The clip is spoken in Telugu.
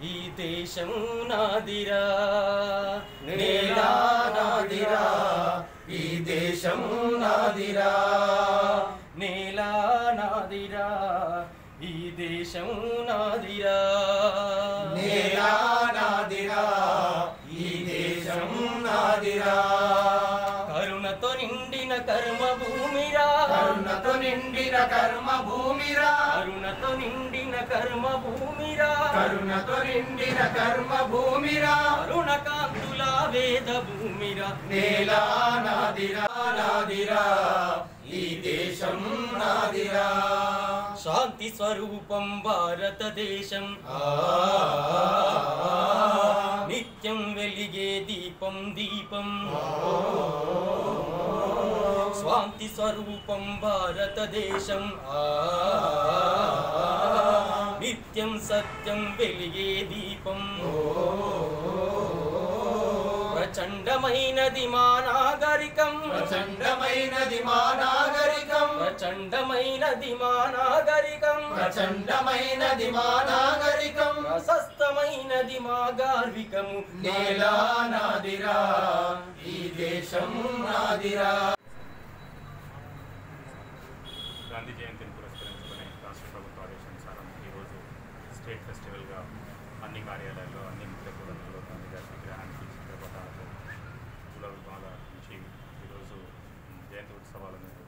ఈ దేశం నాదిరా నేలా నాదిరా ఈ దేశం నాదిరా నేలా నాదిరా ఈ దేశం నాదిరా నేలా నాదిరా ఈ దేశం నాదిరా కరుణతో నిండిన కర్మ భూమిరా కరుణతో నిండిన కర్మ భూమిరా కరుణతో నిండిన కర్మ భూమిరా కరుణతో నిండిన కర్మ భూమిరా కరుణ కాంతుల వేద భూమిరా నేలా నాదిరా నాదిరా ఈ దేశం నాదిరా శాంతి స్వరూపం భారతదేశం నిత్యం వెలిగే దీపం దీపం శాంతి స్వరూపం భారతదేశం ఆ నిత్యం సత్యం వెలిగే దీపం ప్రచండమైనది మా నాగరికం ప్రచండమైనది మా నాగరికం ప్రచండమైనది మా నాగరికం ప్రచండమైనది మా నాగరికం ప్రశస్తమైనది మా గార్వికము నేలా నాదిరా ఈ దేశం నాదిరా గాంధీ జయంతిని పురస్కరించుకుని రాష్ట్ర ప్రభుత్వ ఆదేశానుసారం ఈరోజు స్టేట్ ఫెస్టివల్గా అన్ని కార్యాలయాల్లో అన్ని ముఖ్య కూడళ్లలో గాంధీ గారి విగ్రహానికి చిత్రపటాలతో పూల విభాగాల నుంచి ఈరోజు జయంతి ఉత్సవాలను